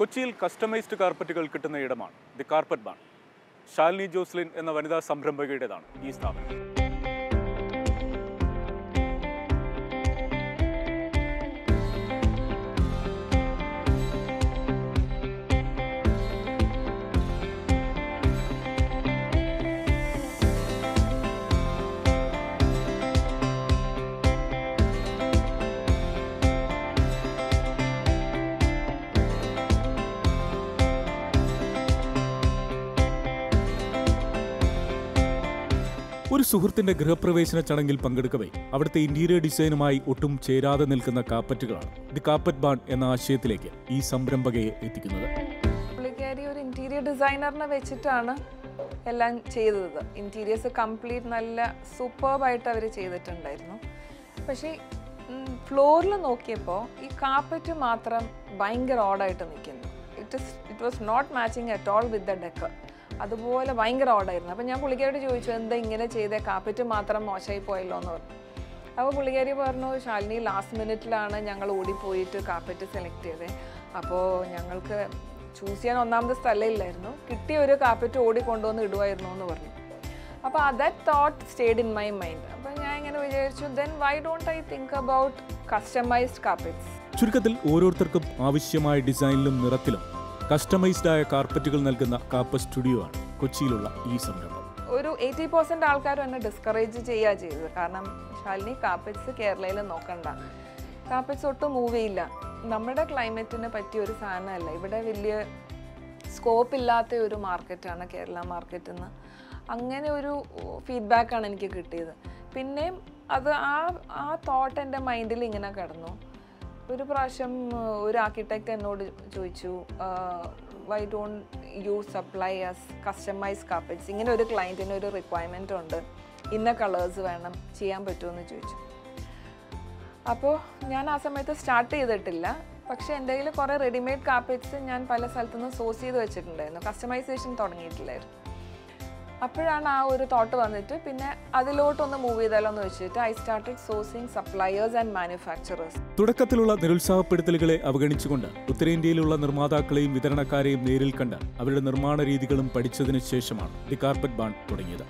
കൊച്ചിയിൽ കസ്റ്റമൈസ്ഡ് കാർപ്പറ്റുകൾ കിട്ടുന്ന ഇടമാണ് the carpet barn Shalini Joslin എന്ന വനിതാ സംരംഭകയുടേതാണ് ഈ സ്ഥാപനം ഒരു സുഹൃത്തിന്റെ ഗൃഹപ്രവേശന ചടങ്ങിൽ പങ്കെടുക്കവേ അവിടുത്തെ ഇന്റീരിയർ ഡിസൈനുമായി ഒട്ടും ചേരാതെ നിൽക്കുന്ന കാപ്പറ്റുകളാണ് ദി കാപ്പറ്റ് ബാൺ എന്ന ആശയത്തിലേക്ക് ഈ സംരംഭകയെ എത്തിക്കുന്നത് പുള്ളിക്കാരി ഒരു ഇന്റീരിയർ ഡിസൈനറിനെ വെച്ചിട്ടാണ് എല്ലാം ചെയ്തത് ഇന്റീരിയേഴ്സ് കംപ്ലീറ്റ് നല്ല സൂപ്പർബായിട്ട് അവർ ചെയ്തിട്ടുണ്ടായിരുന്നു പക്ഷേ ഫ്ലോറിൽ നോക്കിയപ്പോൾ ഈ കാപ്പറ്റ് മാത്രം ഭയങ്കര ഓടായിട്ട് നിൽക്കുന്നു it is it was not matching at all with the decor അതുപോലെ ഭയങ്കര ഓടായിരുന്നു അപ്പോൾ ഞാൻ പുള്ളിക്കാരോട് ചോദിച്ചു എന്താ ഇങ്ങനെ ചെയ്തേ കാപ്പറ്റ് മാത്രം മോശമായി പോയല്ലോ എന്ന് പറഞ്ഞു അപ്പോൾ പുള്ളിക്കാരി പറഞ്ഞു ശാലിനി ലാസ്റ്റ് മിനിറ്റിലാണ് ഞങ്ങൾ ഓടിപ്പോയിട്ട് കാപ്പറ്റ് സെലക്ട് ചെയ്തത് അപ്പോൾ ഞങ്ങൾക്ക് ചൂസ് ചെയ്യാൻ ഒന്നാമത്തെ സ്ഥലമില്ലായിരുന്നു കിട്ടിയ ഒരു കാപ്പറ്റ് ഓടി കൊണ്ടുവന്ന് ഇടുമായിരുന്നു എന്ന് പറഞ്ഞു അപ്പോൾ that thought stayed in my mind അപ്പോൾ ഞാൻ ഇങ്ങനെ വിചാരിച്ചു then why don't I think about customised carpets ചുരുക്കത്തിൽ ഓരോരുത്തർക്കും ആവശ്യമായ ഡിസൈനിലും നിറത്തിലും കസ്റ്റമൈസ്ഡ് ആയ കാർപ്പറ്റുകൾ നൽകുന്ന കാപ്പ സ്റ്റുഡിയോ ആണ് കൊച്ചിയിലുള്ള ഈ സംരംഭം ഒരു എയ്റ്റി പെർസെൻറ്റ് ആൾക്കാരും എന്നെ ഡിസ്കറേജ് ചെയ്യുക ചെയ്തത് കാരണം ശാലിനി കാപ്പറ്റ്സ് കേരളയിൽ നോക്കണ്ട കാപ്പറ്റ്സ് ഒട്ടും മൂവ് ചെയ്യില്ല നമ്മുടെ ക്ലൈമറ്റിന് പറ്റിയ ഒരു സാധനമല്ല ഇവിടെ വലിയ സ്കോപ്പ് ഇല്ലാത്ത ഒരു മാർക്കറ്റാണ് കേരള മാർക്കറ്റ് എന്ന് അങ്ങനെ ഒരു ഫീഡ്ബാക്കാണ് എനിക്ക് കിട്ടിയത് പിന്നെയും അത് ആ ആ തോട്ട് എൻ്റെ മൈൻഡിൽ ഇങ്ങനെ കിടന്നു ഒരു പ്രാവശ്യം ആ, ഒരു ആർക്കിടെക്റ്റ് എന്നോട് ചോദിച്ചു why don't you supply us customise carpets ഇങ്ങനെ ഒരു ക്ലയൻറ്റിന് ഒരു റിക്വയർമെൻ്റ് ഉണ്ട് ഇന്ന കളേഴ്സ് വേണം ചെയ്യാൻ പറ്റുമോ എന്ന് ചോദിച്ചു അപ്പോൾ ഞാൻ ആ സമയത്ത് സ്റ്റാർട്ട് ചെയ്തിട്ടില്ല പക്ഷേ എൻ്റെ കയ്യിൽ കുറേ റെഡിമെയ്ഡ് കാർപ്പറ്റ്സ് ഞാൻ പല സ്ഥലത്തുനിന്ന് സോഴ്സ് ചെയ്ത് വെച്ചിട്ടുണ്ടായിരുന്നു കസ്റ്റമൈസേഷൻ തുടങ്ങിയിട്ടില്ലായിരുന്നു അപ്പോഴാണ് ആ ഒരു തോട്ട് വന്നിട്ട് പിന്നെ അതിലോട്ടൊന്ന് മൂവ് ചെയ്താലോ എന്ന് വെച്ചിട്ട് I started sourcing suppliers and manufacturers തുടക്കത്തിലുള്ള നിരുത്സാഹപ്പെടുത്തലുകളെ അവഗണിച്ചുകൊണ്ട് ഉത്തരേന്ത്യയിലുള്ള നിർമ്മാതാക്കളെയും വിതരണക്കാരെയും നേരിൽ കണ്ട് അവരുടെ നിർമ്മാണ രീതികളും പഠിച്ചതിന് ശേഷമാണ് ദി കാർപ്പറ്റ് ബാൺ തുടങ്ങിയത്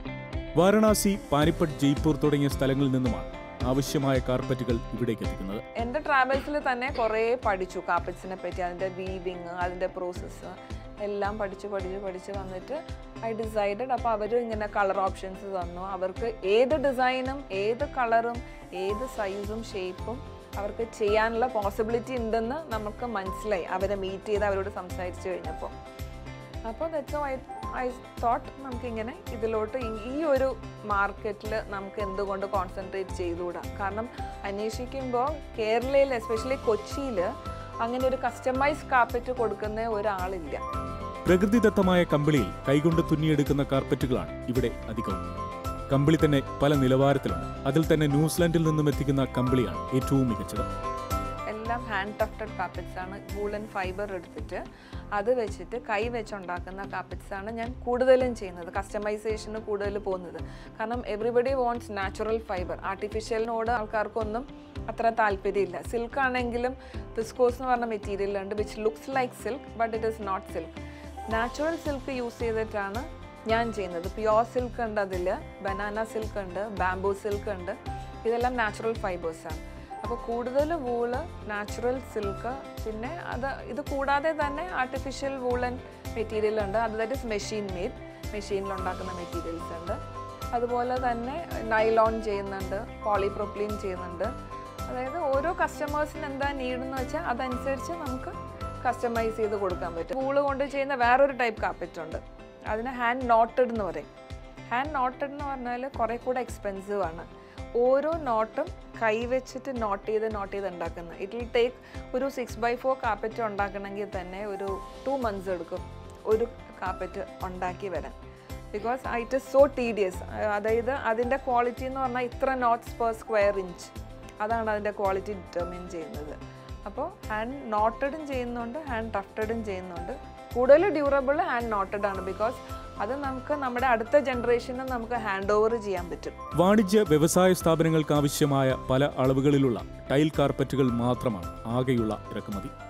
വാരണാസി പാനിപ്പട്ട് ജയ്പൂർ തുടങ്ങിയ സ്ഥലങ്ങളിൽ നിന്നുമാണ് ആവശ്യമായ കാർപ്പറ്റുകൾ ഇവിടേക്ക് എത്തിക്കുന്നത് എൻ്റെ ട്രാവൽസിൽ തന്നെ കുറേ പഠിച്ചു കാർപ്പറ്റ്സിനെ പറ്റി അതിൻ്റെ വീവിങ് അതിൻ്റെ പ്രോസസ്സ് എല്ലാം പഠിച്ച് പഠിച്ച് പഠിച്ച് വന്നിട്ട് ഐ ഡിസൈഡഡ് അപ്പോൾ അവർ ഇങ്ങനെ കളർ ഓപ്ഷൻസ് തന്നു അവർക്ക് ഏത് ഡിസൈനും ഏത് കളറും ഏത് സൈസും ഷേപ്പും അവർക്ക് ചെയ്യാനുള്ള പോസിബിലിറ്റി ഉണ്ടെന്ന് നമുക്ക് മനസ്സിലായി അവരെ മീറ്റ് ചെയ്ത് അവരോട് സംസാരിച്ച് കഴിഞ്ഞപ്പോൾ അപ്പോൾ ദറ്റ്സ് ഐ ഐ തോട്ട് നമുക്കിങ്ങനെ ഇതിലോട്ട് ഈ- ഈ ഒരു മാർക്കറ്റിൽ നമുക്ക് എന്തുകൊണ്ട് കോൺസെൻട്രേറ്റ് ചെയ്തുകൂടാ കാരണം അന്വേഷിക്കുമ്പോൾ കേരളയിൽ എസ്പെഷ്യലി കൊച്ചിയിൽ അങ്ങനെ ഒരു കസ്റ്റമൈസ് കാർപ്പറ്റ് കൊടുക്കുന്ന ഒരാളില്ല പ്രകൃതിദത്തമായ കമ്പിളിയിൽ കൈകൊണ്ട് തുന്നിയെടുക്കുന്ന കാർപ്പറ്റുകളാണ് ഇവിടെ അധികവും കമ്പിളി തന്നെ പല നിലവാരത്തിലുണ്ട് അതിൽ തന്നെ ന്യൂസിലാൻഡിൽ നിന്നും എത്തിക്കുന്ന കമ്പിളിയാണ് ഏറ്റവും മികച്ചത് എല്ലാം ഹാൻഡ് ടഫ്റ്റഡ് കാർപ്പറ്റ്സ് ആണ് വൂളൻ ഫൈബർ എടുത്തിട്ട് അത് വെച്ചിട്ട് കൈ വെച്ചുണ്ടാക്കുന്ന കാർപ്പറ്റ്സ് ആണ് ഞാൻ കൂടുതലും ചെയ്യുന്നത് കസ്റ്റമൈസേഷന് കൂടുതൽ പോകുന്നത് കാരണം എവറിബഡി വോണ്ട്സ് നാച്ചുറൽ ഫൈബർ ആർട്ടിഫിഷ്യലിനോട് ആൾക്കാർക്കൊന്നും അത്ര താല്പര്യമില്ല സിൽക്ക് ആണെങ്കിലും വിസ്കോസ് എന്ന് പറഞ്ഞ മെറ്റീരിയൽ ഉണ്ട് which looks like silk but it is not silk natural silk use ചെയ്തിട്ടാണ് ഞാൻ ചെയ്യുന്നത് പ്യുവർ സിൽക്ക് ഉണ്ട് അതിൽ ബനാന സിൽക്ക് ഉണ്ട് ബാംബൂ സിൽക്ക് ഉണ്ട് ഇതെല്ലാം നാച്ചുറൽ ഫൈബേഴ്സാണ് അപ്പോൾ കൂടുതൽ വൂള് നാച്ചുറൽ സിൽക്ക് പിന്നെ അത് ഇത് കൂടാതെ തന്നെ ആർട്ടിഫിഷ്യൽ വൂളൻ മെറ്റീരിയൽ ഉണ്ട് അത് ദാറ്റ് ഇസ് മെഷീൻ മെയ്ഡ് മെഷീനിൽ ഉണ്ടാക്കുന്ന മെറ്റീരിയൽസ് ഉണ്ട് അതുപോലെ തന്നെ നൈലോൺ ചെയ്യുന്നുണ്ട് പോളിപ്രോപ്ലീൻ ചെയ്യുന്നുണ്ട് അതായത് ഓരോ കസ്റ്റമേഴ്സിന് എന്താ നീഡ് എന്ന് വെച്ചാൽ അതനുസരിച്ച് നമുക്ക് കസ്റ്റമൈസ് ചെയ്ത് കൊടുക്കാൻ പറ്റും വൂള് കൊണ്ട് ചെയ്യുന്ന വേറൊരു ടൈപ്പ് കാർപ്പറ്റ് ഉണ്ട് അതിന് ഹാൻഡ് നോട്ടഡ് എന്ന് പറയും ഹാൻഡ് നോട്ടഡ് എന്ന് പറഞ്ഞാൽ കുറേ കൂടെ എക്സ്പെൻസീവ് ആണ് ഓരോ നോട്ടും കൈ വെച്ചിട്ട് നോട്ട് ചെയ്ത് നോട്ട് ചെയ്ത് ഉണ്ടാക്കുന്നത് ഇറ്റ് വിൽ ടേക്ക് ഒരു സിക്സ് ബൈ ഫോർ കാർപ്പറ്റ് ഉണ്ടാക്കണമെങ്കിൽ തന്നെ ഒരു ടു മന്ത്സ് എടുക്കും ഒരു കാർപ്പറ്റ് ഉണ്ടാക്കി വരാൻ because it is so tedious അതായത് അതിൻ്റെ ക്വാളിറ്റി എന്ന് പറഞ്ഞാൽ ഇത്ര നോട്ട്സ് പെർ സ്ക്വയർ ഇഞ്ച് അതാണ് അതിൻ്റെ ക്വാളിറ്റി ഡിറ്റർമിൻ ചെയ്യുന്നത് അപ്പോൾ ഹാൻഡ് നോട്ടഡും ചെയ്യുന്നുണ്ട് ഹാൻഡ് ടഫ്റ്റഡും ചെയ്യുന്നുണ്ട് കൂടുതൽ ഡ്യൂറബിൾ ഹാൻഡ് നോട്ടഡ് ആണ് ബിക്കോസ് അത് നമുക്ക് നമ്മുടെ അടുത്ത ജനറേഷന് നമുക്ക് ഹാൻഡ് ഓവർ ചെയ്യാൻ പറ്റും വാണിജ്യ വ്യവസായ സ്ഥാപനങ്ങൾക്ക് ആവശ്യമായ പല അളവുകളിലുള്ള ടൈൽ കാർപ്പറ്റുകൾ മാത്രമാണ് ആകെയുള്ള ഇറക്കുമതി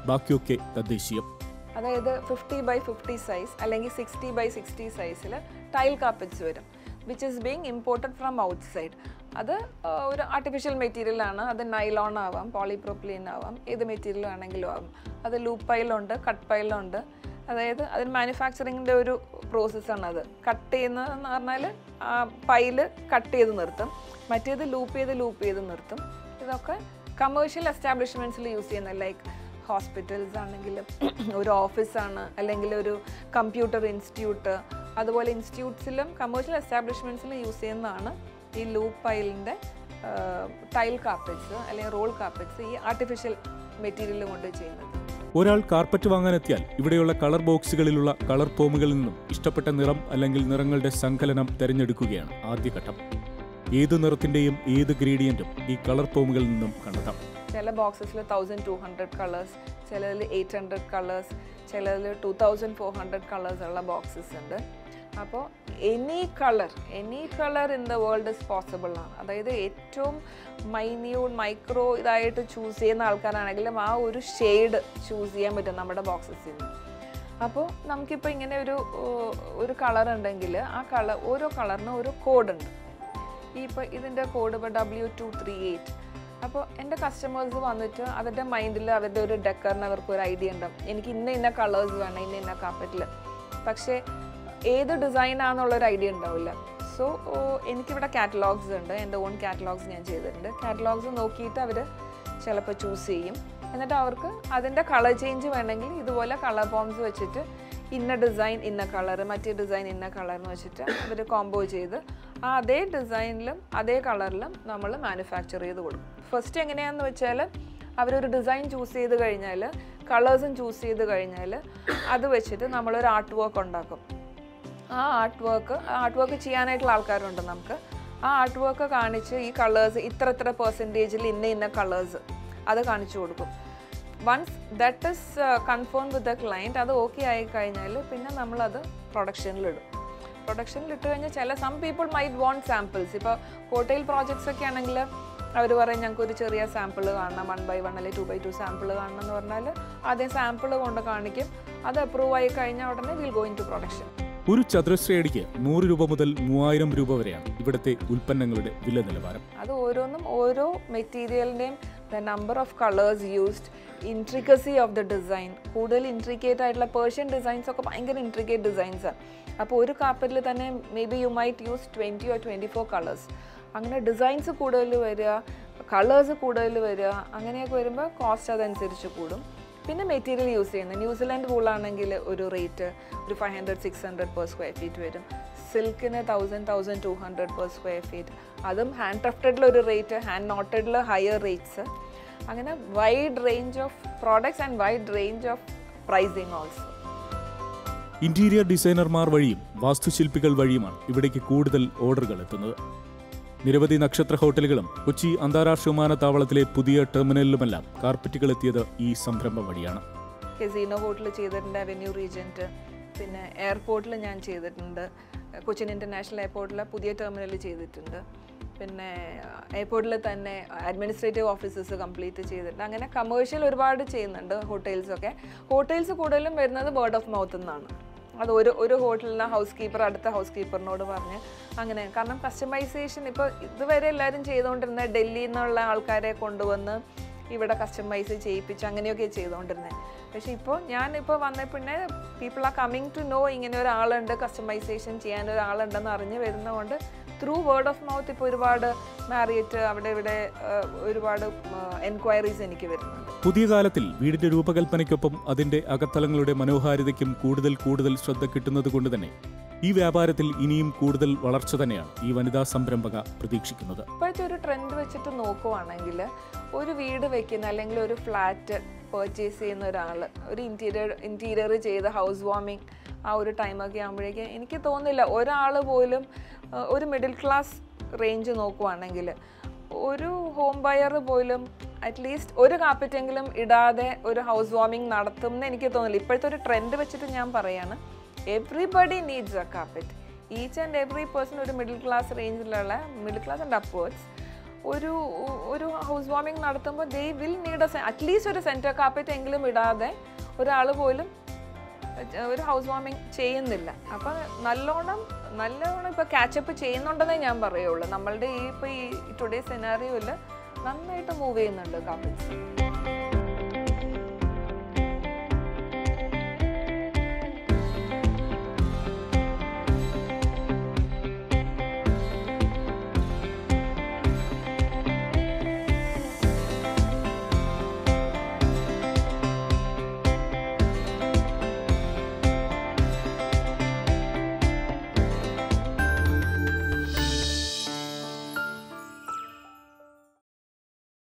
ബാക്കിയൊക്കെ തദ്ദേശീയം അതായത് ഫിഫ്റ്റി ബൈ ഫിഫ്റ്റി സൈസ് അല്ലെങ്കിൽ സിക്സ്റ്റി ബൈ സിക്സ്റ്റി സൈസിൽ ടൈൽ കാർപ്പറ്റ്സ് വരും which is being imported from outside അത് ആ, ഒരു ആർട്ടിഫിഷ്യൽ മെറ്റീരിയൽ ആണ് അത് നൈലോൺ ആവാം പോളിപ്രോപ്ലീൻ ആവാം ഏത് മെറ്റീരിയൽ ആണെങ്കിലും ആവാം അത് ലൂപ്പ് പൈലുണ്ട് കട്ട് പൈലുണ്ട് അതായത് അതിന് മാനുഫാക്ചറിങ്ങിൻ്റെ ഒരു പ്രോസസ്സാണ് അത് കട്ട് ചെയ്യുന്നതെന്ന് പറഞ്ഞാൽ ആ പൈല് കട്ട് ചെയ്ത് നിർത്തും മറ്റേത് ലൂപ്പ് ചെയ്ത് ലൂപ്പ് ചെയ്ത് നിർത്തും ഇതൊക്കെ കമേഴ്ഷ്യൽ എസ്റ്റാബ്ലിഷ്മെൻറ്റ്സിൽ യൂസ് ചെയ്യുന്ന ലൈക്ക് ഹോസ്പിറ്റൽസ് ആണെങ്കിലും ഒരു ഓഫീസാണ് അല്ലെങ്കിൽ ഒരു കമ്പ്യൂട്ടർ ഇൻസ്റ്റിറ്റ്യൂട്ട് അതുപോലെ ഇൻസ്റ്റിറ്റ്യൂട്ട്സിലും കമേഴ്ഷ്യൽ എസ്റ്റാബ്ലിഷ്മെൻറ്റ്സിലും യൂസ് ചെയ്യുന്നതാണ് ഈ ലൂപ്പ് പൈലിൻ്റെ ടൈൽ കാർപ്പറ്റ്സ് അല്ലെങ്കിൽ റോൾ കാർപ്പറ്റ്സ് ഈ ആർട്ടിഫിഷ്യൽ മെറ്റീരിയൽ കൊണ്ട് ചെയ്യുന്നത് ഒരാൾ കാർപ്പറ്റ് വാങ്ങാനെത്തിയാൽ ഇവിടെയുള്ള കളർ ബോക്സുകളിലുള്ള കളർ ഫോമുകളിൽ നിന്നും ഇഷ്ടപ്പെട്ട നിറം അല്ലെങ്കിൽ നിറങ്ങളുടെ സങ്കലനം തിരഞ്ഞെടുക്കുകയാണ് ആദ്യഘട്ടം ഏത് നിറത്തിന്റെയും ഏത് ഗ്രേഡിയന്റും ഈ കളർ ഫോമുകളിൽ നിന്നും കണ്ടെത്താം ചില ബോക്സസിൽ തൗസൻഡ് ടു ഹൺഡ്രഡ് കളേഴ്സ് ചിലതിൽ എയ്റ്റ് ഹൺഡ്രഡ് കളേഴ്സ് ചിലതിൽ two thousand four hundred colours ഉള്ള ബോക്സസ് ഉണ്ട് അപ്പോൾ any colour any colour in the world is possible ആണ് അതായത് ഏറ്റവും മൈന്യൂട്ട് മൈക്രോ ഇതായിട്ട് ചൂസ് ചെയ്യുന്ന ആൾക്കാരാണെങ്കിലും ആ ഒരു ഷെയ്ഡ് ചൂസ് ചെയ്യാൻ പറ്റും നമ്മുടെ ബോക്സസിൽ നിന്ന് അപ്പോൾ നമുക്കിപ്പോൾ ഇങ്ങനെ ഒരു ഏർ, ഒരു കളർ ഉണ്ടെങ്കിൽ ആ കളർ ഓരോ കളറിനും ഓരോ കോഡ് ഉണ്ട് ഈ ഇപ്പോൾ ഇതിൻ്റെ കോഡ് ഇപ്പോൾ ഡബ്ല്യു ടു ത്രീ എയ്റ്റ് അപ്പോൾ എൻ്റെ കസ്റ്റമേഴ്സ് വന്നിട്ട് അവരുടെ മൈൻഡിൽ അവരുടെ ഒരു ഡെക്കറിന് അവർക്ക് ഒരു ഐഡിയ ഉണ്ട് എനിക്ക് ഇന്ന ഇന്ന കളേഴ്സ് വേണം ഇന്ന ഇന്ന കാപ്പറ്റിൽ പക്ഷേ ഏത് ഡിസൈൻ ആണെന്നുള്ളൊരു ഐഡിയ ഉണ്ടാവില്ല സോ എനിക്കിവിടെ കാറ്റലോഗ്സ് ഉണ്ട് എൻ്റെ ഓൺ കാറ്റലോഗ്സ് ഞാൻ ചെയ്തിട്ടുണ്ട് കാറ്റലോഗ്സ് നോക്കിയിട്ട് അവർ ചിലപ്പോൾ ചൂസ് ചെയ്യും എന്നിട്ട് അവർക്ക് അതിൻ്റെ കളർ ചേഞ്ച് വേണമെങ്കിൽ ഇതുപോലെ കളർ ഫോംസ് വെച്ചിട്ട് ഇന്ന ഡിസൈൻ ഇന്ന കളർ മറ്റേ ഡിസൈൻ ഇന്ന കളർ എന്ന് വെച്ചിട്ട് അവർ കോംബോ ചെയ്ത് ആ അതേ ഡിസൈനിലും അതേ കളറിലും നമ്മൾ മാനുഫാക്ചർ ചെയ്ത് കൊടുക്കും ഫസ്റ്റ് എങ്ങനെയാണെന്ന് വെച്ചാൽ അവരൊരു ഡിസൈൻ ചൂസ് ചെയ്ത് കഴിഞ്ഞാൽ കളേഴ്സും ചൂസ് ചെയ്ത് കഴിഞ്ഞാൽ അത് വെച്ചിട്ട് നമ്മളൊരു ആർട്ട് വർക്ക് ഉണ്ടാക്കും ആ ആർട്ട് വർക്ക് ആർട്ട് വർക്ക് ചെയ്യാനായിട്ടുള്ള ആൾക്കാരുണ്ട് നമുക്ക് ആ ആർട്ട് വർക്ക് കാണിച്ച് ഈ കളേഴ്സ് ഇത്ര ഇത്ര പെർസെൻറ്റേജിൽ ഇന്ന ഇന്ന കളേഴ്സ് അത് കാണിച്ചു കൊടുക്കും once that is confirm with the client അത് ഓക്കെ ആയി കഴിഞ്ഞാൽ പിന്നെ നമ്മളത് പ്രൊഡക്ഷനിലിടും പ്രൊഡക്ഷനിൽ ഇട്ട് കഴിഞ്ഞാൽ ചില some people might want samples ഇപ്പോൾ ഹോട്ടൽ പ്രോജക്ട്സ് ഒക്കെ ആണെങ്കിൽ അവർ പറയും ഞങ്ങൾക്ക് ഒരു ചെറിയ സാമ്പിൾ കാണണം വൺ ബൈ വൺ അല്ലെങ്കിൽ ടു ബൈ ടു സാമ്പിൾ കാണണം എന്ന് പറഞ്ഞാൽ ആദ്യം സാമ്പിൾ കൊണ്ട് കാണിക്കും അത് അപ്രൂവ് ആയി കഴിഞ്ഞാൽ ഉടനെ വിൽ ഗോയിങ് ടു പ്രൊഡക്ഷൻ ഒരു ചതുരശ്രയടിക്ക് നൂറ് രൂപ മുതൽ മൂവായിരം രൂപ വരെയാണ് ഇവിടുത്തെ ഉൽപ്പന്നങ്ങളുടെ വില നിലവാരം അത് ഓരോന്നും ഓരോ മെറ്റീരിയലിൻ്റെയും the number of colours used intricacy of the design കൂടുതൽ ഇൻട്രിക്കേറ്റ് ആയിട്ടുള്ള പേർഷ്യൻ ഡിസൈൻസ് ഒക്കെ ഭയങ്കര ഇൻട്രിക്കേറ്റ് ഡിസൈൻസാണ് അപ്പോൾ ഒരു കാപ്പറ്റിൽ തന്നെ maybe you might use twenty or twenty four colours അങ്ങനെ ഡിസൈൻസ് കൂടുതൽ വരിക കളേഴ്സ് കൂടുതൽ വരിക അങ്ങനെയൊക്കെ വരുമ്പോൾ കോസ്റ്റ് അതനുസരിച്ച് കൂടും പിന്നെ മെറ്റീരിയൽ യൂസ് ചെയ്യുന്നത് ന്യൂസിലാൻഡ് വൂളാണെങ്കിൽ ഒരു റേറ്റ് ഒരു five hundred six hundred per square feet വരും സിൽക്കിന് thousand thousand two hundred per square feet അതും ഹാൻഡ് ക്രാഫ്റ്റഡിൽ ഒരു റേറ്റ് ഹാൻഡ് നോട്ടഡിൽ ഹയർ റേറ്റ്സ് അങ്ങനെ wide range of products and wide range of pricing also interior ഡിസൈനർമാർ വഴിയും വാസ്തുശില്പികൾ വഴിയുമാണ് ഇവിടേക്ക് കൂടുതൽ ഓർഡറുകൾ എത്തുന്നത് നിരവധി നക്ഷത്ര ഹോട്ടലുകളും കൊച്ചി അന്താരാഷ്ട്ര വിമാനത്താവളത്തിലെ പുതിയ ടെർമിനലിലുമെല്ലാം കാർപ്പറ്റുകൾ എത്തിയത് ഈ സംരംഭം വഴിയാണ് കെസീനോ ഹോട്ടൽ ചെയ്തിട്ടുണ്ട് അവന്യൂ റീജൻറ്റ് പിന്നെ എയർപോർട്ടിൽ ഞാൻ ചെയ്തിട്ടുണ്ട് കൊച്ചിൻ ഇൻ്റർനാഷണൽ എയർപോർട്ടിൽ പുതിയ ടെർമിനൽ ചെയ്തിട്ടുണ്ട് പിന്നെ എയർപോർട്ടിൽ തന്നെ അഡ്മിനിസ്ട്രേറ്റീവ് ഓഫീസസ് കംപ്ലീറ്റ് ചെയ്തിട്ടുണ്ട് അങ്ങനെ കമേഴ്ഷ്യൽ ഒരുപാട് ചെയ്യുന്നുണ്ട് ഹോട്ടൽസൊക്കെ ഹോട്ടൽസ് കൂടുതലും വരുന്നത് വേർഡ് ഓഫ് മൗത്ത് നിന്നാണ് അത് ഒരു ഒരു ഹോട്ടലിലെ ഹൗസ് കീപ്പർ അടുത്ത ഹൗസ് കീപ്പറിനോട് പറഞ്ഞ് അങ്ങനെ കാരണം കസ്റ്റമൈസേഷൻ ഇപ്പോൾ ഇതുവരെ എല്ലാവരും ചെയ്തുകൊണ്ടിരുന്ന ഡൽഹിയിൽ നിന്നുള്ള ആൾക്കാരെ കൊണ്ടുവന്ന് ഇവിടെ കസ്റ്റമൈസ് ചെയ്യിപ്പിച്ച് അങ്ങനെയൊക്കെ ചെയ്തുകൊണ്ടിരുന്നത് പക്ഷേ ഇപ്പോൾ ഞാനിപ്പോൾ വന്ന പിന്നെ people are coming to know ഇങ്ങനെ ഒരാളുണ്ട് കസ്റ്റമൈസേഷൻ ചെയ്യാൻ ഒരാളുണ്ടെന്ന് അറിഞ്ഞ് വരുന്നതുകൊണ്ട് ത്രൂ വേർഡ് ഓഫ് മൗത്ത് ഇപ്പോൾ ഒരുപാട് മാരിയറ്റ് അവിടെ ഇവിടെ ആ, ഒരുപാട് എൻക്വയറീസ് എനിക്ക് വരുന്നുണ്ട് പുതിയ കാലത്തിൽ വീടിന്റെ രൂപകൽപ്പനയ്ക്കൊപ്പം അതിന്റെ അകത്തളങ്ങളുടെ മനോഹാരിതയ്ക്കും കൂടുതൽ കൂടുതൽ ശ്രദ്ധ കിട്ടുന്നത് കൊണ്ട് തന്നെ ഈ വ്യാപാരത്തിൽ ഇനിയും കൂടുതൽ വളർച്ച തന്നെയാണ് ഈ വനിതാ സംരംഭക പ്രതീക്ഷിക്കുന്നത് ഇപ്പോഴത്തെ ഒരു ട്രെൻഡ് വെച്ചിട്ട് നോക്കുവാണെങ്കിൽ ഒരു വീട് വെക്കുന്ന അല്ലെങ്കിൽ ഒരു ഫ്ലാറ്റ് പർച്ചേസ് ചെയ്യുന്ന ഒരാൾ ഒരു ഇൻറ്റീരിയർ ഇൻറ്റീരിയർ ചെയ്ത് ഹൗസ് വാമിങ് ആ ഒരു ടൈമൊക്കെ ആകുമ്പോഴേക്ക് എനിക്ക് തോന്നുന്നില്ല ഒരാൾ പോലും ആ, ഒരു മിഡിൽ ക്ലാസ് റേഞ്ച് നോക്കുവാണെങ്കിൽ ഒരു ഹോം ബയർ പോലും അറ്റ്ലീസ്റ്റ് ഒരു കാപ്പറ്റെങ്കിലും ഇടാതെ ഒരു ഹൗസ് വാമിങ് നടത്തും എന്ന് എനിക്ക് തോന്നുന്നില്ല ഇപ്പോഴത്തെ ഒരു ട്രെൻഡ് വെച്ചിട്ട് ഞാൻ പറയാണ് everybody needs a carpet each and every person ഒരു മിഡിൽ ക്ലാസ് റേഞ്ചിലുള്ള മിഡിൽ ക്ലാസ് ആൻഡ് അപ്വേർഡ്സ് ഒരു ഒരു ഹൗസ് വാമിംഗ് നടത്തുമ്പോൾ they will need a at least ഒരു സെൻറ്റർ കാപ്പറ്റ് എങ്കിലും ഇടാതെ ഒരാൾ പോലും ഏർ ഒരു ഹൗസ് വാമിംഗ് ചെയ്യുന്നില്ല അപ്പം നല്ലോണം നല്ലോണം ഇപ്പോൾ കാച്ചപ്പ് ചെയ്യുന്നുണ്ടെന്നേ ഞാൻ പറയുള്ളൂ നമ്മളുടെ ഈ ഇപ്പോൾ ഈ ടുഡേ സെനാറിയോയിൽ നന്നായിട്ട് മൂവ് ചെയ്യുന്നുണ്ട് കാപ്പറ്റ്സ്